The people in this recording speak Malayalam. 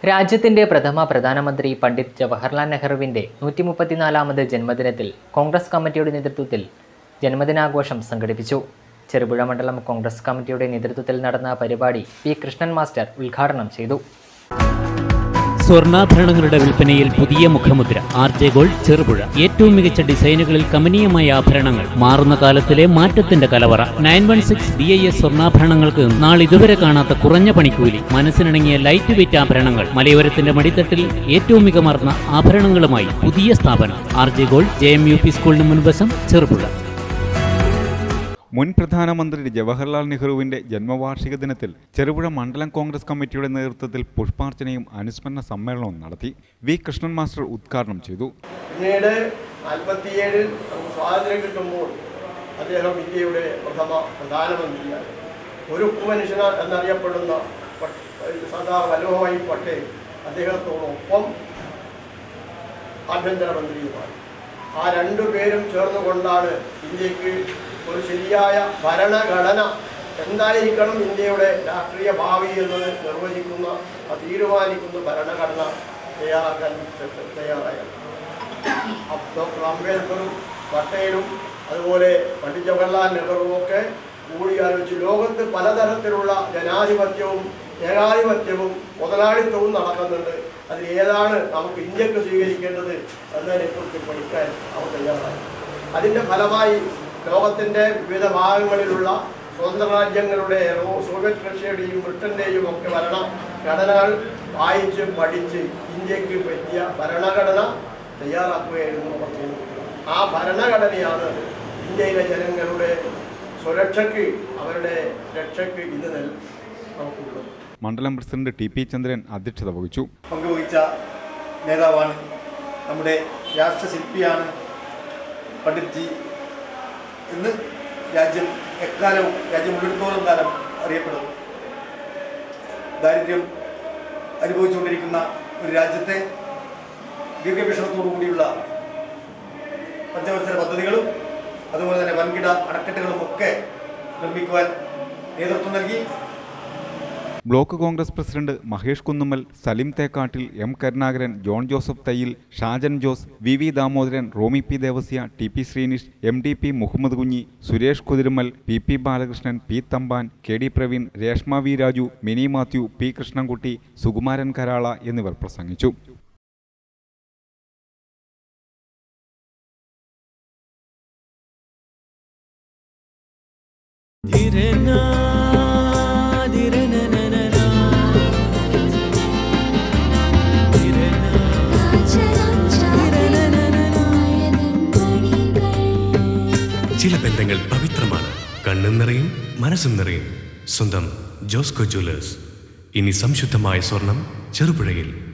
രാജ്യത്തിന്റെ പ്രഥമ പ്രധാനമന്ത്രി പണ്ഡിറ്റ് ജവഹർലാൽ നെഹ്റുവിന്റെ നൂറ്റി മുപ്പത്തിനാലാമത് ജന്മദിനത്തിൽ കോൺഗ്രസ് കമ്മിറ്റിയുടെ നേതൃത്വത്തിൽ ജന്മദിനാഘോഷം സംഘടിപ്പിച്ചു ചെറുപുഴ മണ്ഡലം കോൺഗ്രസ് കമ്മിറ്റിയുടെ നേതൃത്വത്തിൽ നടന്ന പരിപാടി പി കൃഷ്ണൻ മാസ്റ്റർ ഉദ്ഘാടനം ചെയ്തു സ്വർണ്ണാഭരണങ്ങളുടെ വിൽപ്പനയിൽ പുതിയ മുഖമുദ്ര ആർ ജെ ഗോൾഡ് ചെറുപുഴ ഏറ്റവും മികച്ച ഡിസൈനുകളിൽ കമനീയമായ ആഭരണങ്ങൾ മാറുന്ന കാലത്തിലെ മാറ്റത്തിന്റെ കലവറ nine one six B I S സ്വർണ്ണാഭരണങ്ങൾക്ക് നാളിതുവരെ കാണാത്ത കുറഞ്ഞ പണിക്കൂലി മനസ്സിനിണങ്ങിയ ലൈറ്റ് വെയിറ്റ് ആഭരണങ്ങൾ മലയോരത്തിന്റെ മടിത്തട്ടിൽ ഏറ്റവും മികമാർന്ന ആഭരണങ്ങളുമായി പുതിയ സ്ഥാപനം R J gold J M U P സ്കൂളിന് മുൻവശം ചെറുപുഴ മുൻ പ്രധാനമന്ത്രി ജവഹർലാൽ നെഹ്റുവിന്റെ ജന്മവാർഷിക ദിനത്തിൽ ചെറുപുഴ മണ്ഡലം കോൺഗ്രസ് കമ്മിറ്റിയുടെ നേതൃത്വത്തിൽ പുഷ്പാർച്ചനയും അനുസ്മരണ സമ്മേളനവും നടത്തി വി കൃഷ്ണൻ മാസ്റ്റർ ഉദ്ഘാടനം ചെയ്തു പിന്നീട് നാൽപ്പത്തിയേഴിൽ നമുക്ക് സ്വാതന്ത്ര്യം കിട്ടുമ്പോൾ അദ്ദേഹം ഇന്ത്യയുടെ പ്രഥമ പ്രധാനമന്ത്രിയായി ഒരു മനുഷ്യന എന്നറിയപ്പെടുന്ന പ- സർദാർ വല്ലഭഭായി പട്ടേൽ അദ്ദേഹത്തോടൊപ്പം ആഭ്യന്തരമന്ത്രിയുമായി ആ രണ്ടു പേരും ചേർന്നുകൊണ്ടാണ് ഇന്ത്യക്ക് ഒരു ശരിയായ ഭരണഘടന എന്തായിരിക്കണം ഇന്ത്യയുടെ രാഷ്ട്രീയ ഭാവി എന്നത് നിർവചിക്കുന്ന ആ തീരുമാനിക്കുന്ന ഭരണഘടന തയ്യാറാക്കാൻ തയ്യാറായത് അബ് ഡോക്ടർ അംബേദ്കറും പട്ടേലും അതുപോലെ പണ്ഡിറ്റ് ജവഹർലാൽ നെഹ്റുവും ഒക്കെ കൂടിയാലോചിച്ച് ലോകത്ത് പലതരത്തിലുള്ള ജനാധിപത്യവും ഏകാധിപത്യവും മുതലാളിത്തവും നടക്കുന്നുണ്ട് അതിൽ ഏതാണ് നമുക്ക് ഇന്ത്യക്ക് സ്വീകരിക്കേണ്ടത് എന്നതിനെക്കുറിച്ച് പഠിക്കാൻ അവർ തയ്യാറായി അതിൻ്റെ ഫലമായി ലോകത്തിൻ്റെ വിവിധ ഭാഗങ്ങളിലുള്ള സ്വതന്ത്ര രാജ്യങ്ങളുടെ റോ- സോവിയറ്റ് റഷ്യയുടെയും ബ്രിട്ടൻ്റെയും ഒക്കെ ഭരണ ഘടനകൾ വായിച്ച് പഠിച്ച് ഇന്ത്യക്ക് പറ്റിയ ഭരണഘടന തയ്യാറാക്കുകയായിരുന്നു അവർ ചെയ്തത് ആ ഭരണഘടനയാണ് ഇന്ത്യയിലെ ജനങ്ങളുടെ സുരക്ഷയ്ക്ക് അവരുടെ രക്ഷയ്ക്ക് ഇന്ന് നെൽ നമുക്കുള്ളത് മണ്ഡലം പ്രസിഡന്റ് ടി പി ചന്ദ്രൻ അധ്യക്ഷത വഹിച്ചു പങ്കുവഹിച്ച നേതാവാണ് നമ്മുടെ രാഷ്ട്രശില്പിയാണ് പണ്ഡിറ്റ് ജി എന്ന് രാജ്യം എക്കാലവും രാജ്യം ഉള്ളിടത്തോളം കാലം അറിയപ്പെടുന്നു ദാരിദ്ര്യം അനുഭവിച്ചുകൊണ്ടിരിക്കുന്ന ഒരു രാജ്യത്തെ ദീർഘവീക്ഷണത്തോടു കൂടിയുള്ള പഞ്ചവത്സര പദ്ധതികളും അതുപോലെ തന്നെ വൻകിട അണക്കെട്ടുകളും ഒക്കെ നിർമ്മിക്കുവാൻ നേതൃത്വം നൽകി block congress president Mahesh Kunnummal Salim Thekkattil M Karunakaran John Joseph Thayyil Shajan Jose V V Damodaran Romy P Devasya T P Sreenish M D P Muhammad Kunhi Suresh Kuthirummal P P Balakrishnan P Thampan K D Praveen Reshma V Raju Mini Mathew P Krishnankutty Sukumaran Karala എന്നിവർ പ്രസംഗിച്ചു ചില ബന്ധങ്ങൾ പവിത്രമാണ് കണ്ണും നിറയും മനസ്സും നിറയും സ്വന്തം ജോസ്കോ ജ്വല്ലേഴ്സ് ഇനി സംശുദ്ധമായ സ്വർണം ചെറുപുഴയിൽ